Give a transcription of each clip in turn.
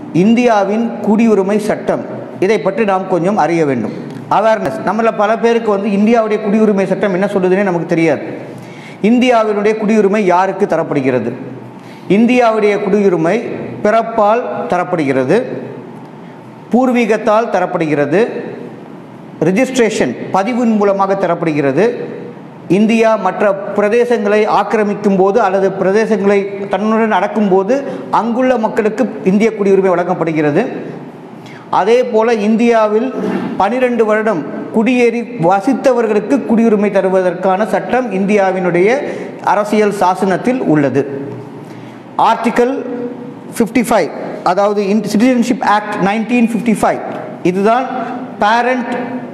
இந்தியாவின் குடியுரிமை சட்டம் இதை பற்றி நாம் கொஞ்சம் அறிய வேண்டும் அவேர்னஸ் நம்மள பல பேருக்கு வந்து இந்தியாவுடைய குடியுரிமை சட்டம் என்ன சொல்லுதுன்னே நமக்கு தெரியாது இந்தியாவினுடைய குடியுரிமை யாருக்கு தரப்படுகிறது இந்தியாவுடைய குடியுரிமை பிறப்பால் தரப்படுகிறது பூர்வீகத்தால் தரப்படுகிறது ரிஜிஸ்ட்ரேஷன் பதிவின் மூலமாக தரப்படுகிறது இந்தியா மற்ற பிரதேசங்களை ஆக்கிரமிக்கும் போது அல்லது பிரதேசங்களை தன்னுடன் அடக்கும்போது அங்குள்ள மக்களுக்கு இந்திய குடியுரிமை வழங்கப்படுகிறது அதே போல இந்தியாவில் பனிரெண்டு வருடம் குடியேறி வசித்தவர்களுக்கு குடியுரிமை தருவதற்கான சட்டம் இந்தியாவினுடைய அரசியல் சாசனத்தில் உள்ளது ஆர்டிக்கல் ஃபிஃப்டி ஃபைவ் அதாவது citizenship act nineteen fifty five இதுதான் பேரண்ட்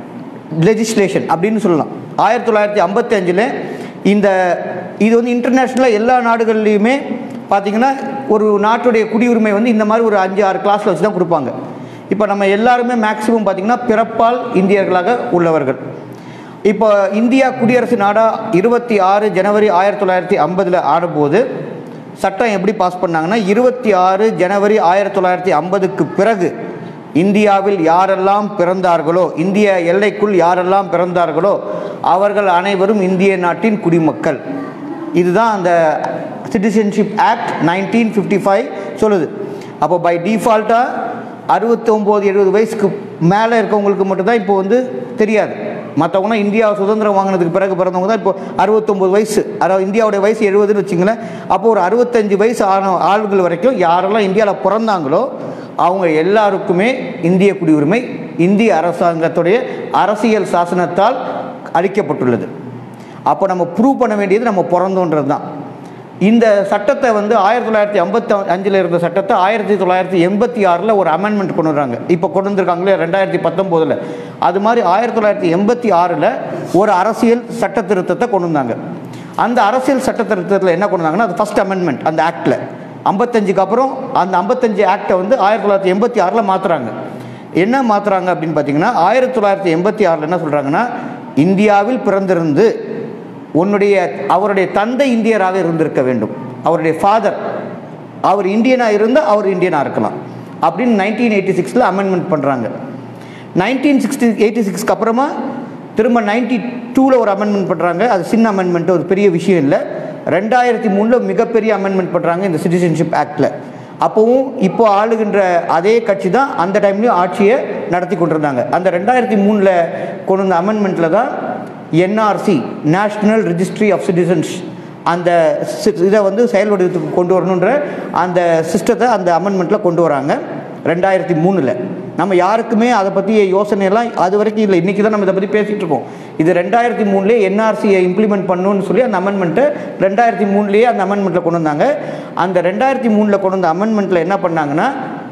லெஜிஸ்லேஷன் அப்படின்னு சொல்லலாம் ஆயிரத்தி தொள்ளாயிரத்தி ஐம்பத்தி அஞ்சில் இந்த இது வந்து இன்டர்நேஷ்னலாக எல்லா நாடுகள்லையுமே பார்த்தீங்கன்னா ஒரு நாட்டுடைய குடியுரிமை வந்து இந்த மாதிரி ஒரு அஞ்சு ஆறு கிளாஸில் வச்சு தான் கொடுப்பாங்க இப்போ நம்ம எல்லாருமே மேக்ஸிமம் பார்த்திங்கன்னா பிறப்பால் இந்தியர்களாக உள்ளவர்கள் இப்போ இந்தியா குடியரசு நாடா இருபத்தி ஆறு ஜனவரி ஆயிரத்தி தொள்ளாயிரத்தி ஐம்பதில் ஆடும்போது சட்டம் எப்படி பாஸ் பண்ணாங்கன்னா இருபத்தி ஆறு ஜனவரி ஆயிரத்தி தொள்ளாயிரத்தி ஐம்பதுக்கு பிறகு இந்தியாவில் யாரெல்லாம் பிறந்தார்களோ இந்திய எல்லைக்குள் யாரெல்லாம் பிறந்தார்களோ அவர்கள் அனைவரும் இந்திய நாட்டின் குடிமக்கள் இதுதான் அந்த citizenship act nineteen fifty five சொல்லுது அப்போ பை டிஃபால்ட்டாக அறுபத்தொம்போது எழுபது வயசுக்கு மேலே இருக்கவங்களுக்கு மட்டும்தான் இப்போ வந்து தெரியாது மற்றவங்கன்னா இந்தியா சுதந்திரம் வாங்கினதுக்கு பிறகு பிறந்தவங்க தான் இப்போ அறுபத்தொம்போது வயசு அதாவது இந்தியாவுடைய வயசு எழுபதுன்னு வச்சுங்களேன் அப்போ ஒரு அறுபத்தஞ்சு வயசு ஆன ஆள்கள் வரைக்கும் யாரெல்லாம் இந்தியாவில் பிறந்தாங்களோ அவங்க எல்லாருக்குமே இந்திய குடியுரிமை இந்திய அரசாங்கத்துடைய அரசியல் சாசனத்தால் அளிக்கப்பட்டுள்ளது அப்போ நம்ம ப்ரூவ் பண்ண வேண்டியது நம்ம பிறந்தோன்றது தான் இந்த சட்டத்தை வந்து ஆயிரத்தி தொள்ளாயிரத்தி ஐம்பத்தி அஞ்சில் இருந்த சட்டத்தை ஆயிரத்தி தொள்ளாயிரத்தி எண்பத்தி ஆறில் ஒரு அமெண்ட்மெண்ட் கொண்டு வராங்க இப்போ கொண்டு வந்திருக்காங்களே ரெண்டாயிரத்தி பத்தொம்போதில் அது மாதிரி ஆயிரத்தி தொள்ளாயிரத்தி எண்பத்தி ஆறில் ஒரு அரசியல் சட்ட திருத்தத்தை கொண்டு வந்தாங்க அந்த அரசியல் சட்ட திருத்தத்தில் என்ன கொண்டு வந்தாங்கன்னா அது ஃபஸ்ட் அமெண்ட்மெண்ட் அந்த ஆக்டில் ஐம்பத்தஞ்சுக்கு அப்புறம் அந்த ஐம்பத்தஞ்சு ஆக்டை வந்து ஆயிரத்தி தொள்ளாயிரத்தி எண்பத்தி ஆறில் மாற்றுறாங்க என்ன மாற்றுறாங்க அப்படின்னு பார்த்தீங்கன்னா ஆயிரத்தி தொள்ளாயிரத்தி எண்பத்தி ஆறில் என்ன சொல்கிறாங்கன்னா இந்தியாவில் பிறந்திருந்து உன்னுடைய அவருடைய தந்தை இந்தியராக இருந்திருக்க வேண்டும் அவருடைய ஃபாதர் அவர் இந்தியனாக இருந்தால் அவர் இந்தியனாக இருக்கலாம் அப்படின்னு நைன்டீன் எயிட்டி சிக்ஸில் அமெண்ட்மெண்ட் பண்ணுறாங்க நைன்டீன் சிக்ஸ்டி எயிட்டி சிக்ஸ்க்கு அப்புறமா திரும்ப நைன்டி டூவில் ஒரு அமெண்ட்மெண்ட் பண்ணுறாங்க அது சின்ன அமெண்ட்மெண்ட் ஒரு பெரிய விஷயம் இல்லை ரெண்டாயிரத்தி மூணில் மிகப்பெரிய அமெண்ட்மெண்ட் பண்ணுறாங்க இந்த சிட்டிசன்ஷிப் ஆக்டில் அப்போவும் இப்போ ஆளுகின்ற அதே கட்சி தான் அந்த டைம்லேயும் ஆட்சியை நடத்தி கொண்டிருந்தாங்க அந்த ரெண்டாயிரத்தி மூணில் கொண்டு வந்த அமெண்ட்மெண்ட்டில் தான் NRC national registry of citizens அந்த சி- இதை வந்து செயல் வடிவத்துக்கு கொண்டு வரணுன்ற அந்த சிஸ்டத்தை அந்த அமெண்ட்மெண்ட்டில் கொண்டு வராங்க ரெண்டாயிரத்தி மூணில் நம்ம யாருக்குமே அதை பற்றி யோசனையெல்லாம் அது வரைக்கும் இல்லை இன்றைக்கி தான் நம்ம இதை பற்றி பேசிகிட்டு இருக்கோம் இது ரெண்டாயிரத்தி மூணுலேயே என்ஆர்சியை இம்ப்ளிமெண்ட் பண்ணணும்னு சொல்லி அந்த அமெண்ட்மெண்ட்டை ரெண்டாயிரத்தி மூணுலேயே அந்த அமெண்ட்மெண்ட்டில் கொண்டு வந்தாங்க அந்த ரெண்டாயிரத்தி மூணில் கொண்டு வந்த அமெண்ட்மெண்ட்டில் என்ன பண்ணாங்கன்னா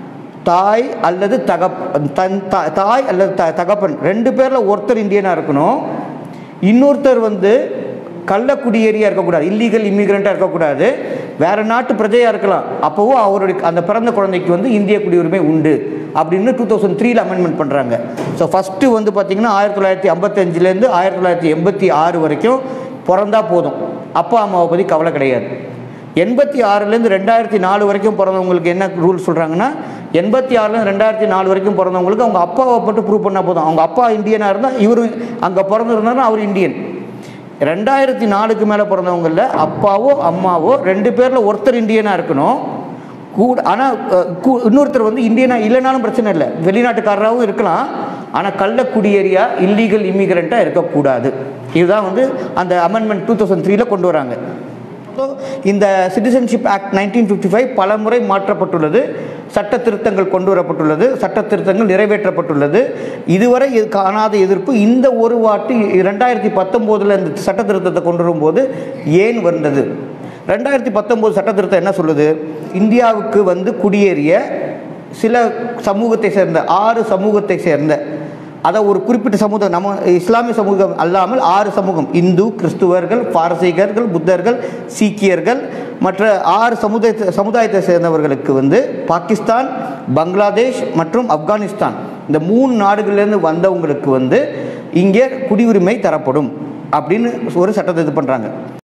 தாய் அல்லது தகப் தன் தா- தாய் அல்லது த தகப்பன் ரெண்டு பேரில் ஒருத்தர் இந்தியனாக இருக்கணும் இன்னொருத்தர் வந்து கள்ள குடியேறியா இருக்கக்கூடாது இல்லீகல் இமிகிரண்ட்டாக இருக்கக்கூடாது வேற நாட்டு பிரஜையாக இருக்கலாம் அப்போவும் அவருடைய அந்த பிறந்த குழந்தைக்கு வந்து இந்திய குடியுரிமை உண்டு அப்படின்னு டூ தௌசண்ட் த்ரீல அமெண்ட்மெண்ட் பண்ணுறாங்க ஸோ ஃபஸ்ட்டு வந்து பார்த்திங்கன்னா ஆயிரத்தி தொள்ளாயிரத்தி ஐம்பத்தஞ்சிலேருந்து ஆயிரத்தி தொள்ளாயிரத்தி எண்பத்தி ஆறு வரைக்கும் பிறந்தா போதும் அப்பா அம்மாவை பற்றி கவலை கிடையாது எண்பத்தி ஆறுலேருந்து ரெண்டாயிரத்தி நாலு வரைக்கும் பிறந்தவங்களுக்கு என்ன ரூல் சொல்கிறாங்கன்னா எண்பத்தி ஆறுலேருந்து ரெண்டாயிரத்தி நாலு வரைக்கும் பிறந்தவங்களுக்கு அவங்க அப்பாவை மட்டும் ப்ரூவ் பண்ணால் போதும் அவங்க அப்பா இந்தியனாக இருந்தால் இவரு அங்கே பிறந்திருந்தாருன்னா அவர் இந்தியன் ரெண்டாயிரத்தி நாலுக்கு மேலே பிறந்தவங்களில் அப்பாவோ அம்மாவோ ரெண்டு பேரில் ஒருத்தர் இந்தியனாக இருக்கணும் கூட ஆனால் இன்னொருத்தர் வந்து இந்தியனாக இல்லைனாலும் பிரச்சனை இல்லை வெளிநாட்டுக்காரராகவும் இருக்கலாம் ஆனால் கள்ள குடியேறியா இல்லீகல் இமிகிரண்ட்டாக இருக்கக்கூடாது இதுதான் வந்து அந்த அமெண்ட்மெண்ட் டூ தௌசண்ட் த்ரீல கொண்டு வராங்க ஸோ இந்த citizenship act nineteen fifty five பல முறை மாற்றப்பட்டுள்ளது சட்ட திருத்தங்கள் கொண்டு வரப்பட்டுள்ளது சட்ட திருத்தங்கள் நிறைவேற்றப்பட்டுள்ளது இதுவரை இது காணாத எதிர்ப்பு இந்த ஒரு வாட்டி ரெண்டாயிரத்தி பத்தொம்போதில் இந்த சட்ட திருத்தத்தை கொண்டு வரும்போது ஏன் வந்தது ரெண்டாயிரத்தி பத்தொம்போது சட்ட திருத்தம் என்ன சொல்லுது இந்தியாவுக்கு வந்து குடியேறிய சில சமூகத்தை சேர்ந்த ஆறு சமூகத்தை சேர்ந்த அதை ஒரு குறிப்பிட்ட சமூகம் நம்ம இஸ்லாமிய சமூகம் அல்லாமல் ஆறு சமூகம் இந்து கிறிஸ்துவர்கள் பாரசீகர்கள் புத்தர்கள் சீக்கியர்கள் மற்ற ஆறு சமுதாய சமுதாயத்தை சேர்ந்தவர்களுக்கு வந்து பாகிஸ்தான் பங்களாதேஷ் மற்றும் ஆப்கானிஸ்தான் இந்த மூணு நாடுகள்லேருந்து வந்தவங்களுக்கு வந்து இங்கே குடியுரிமை தரப்படும் அப்படின்னு ஒரு சட்டத்தை இது பண்ணுறாங்க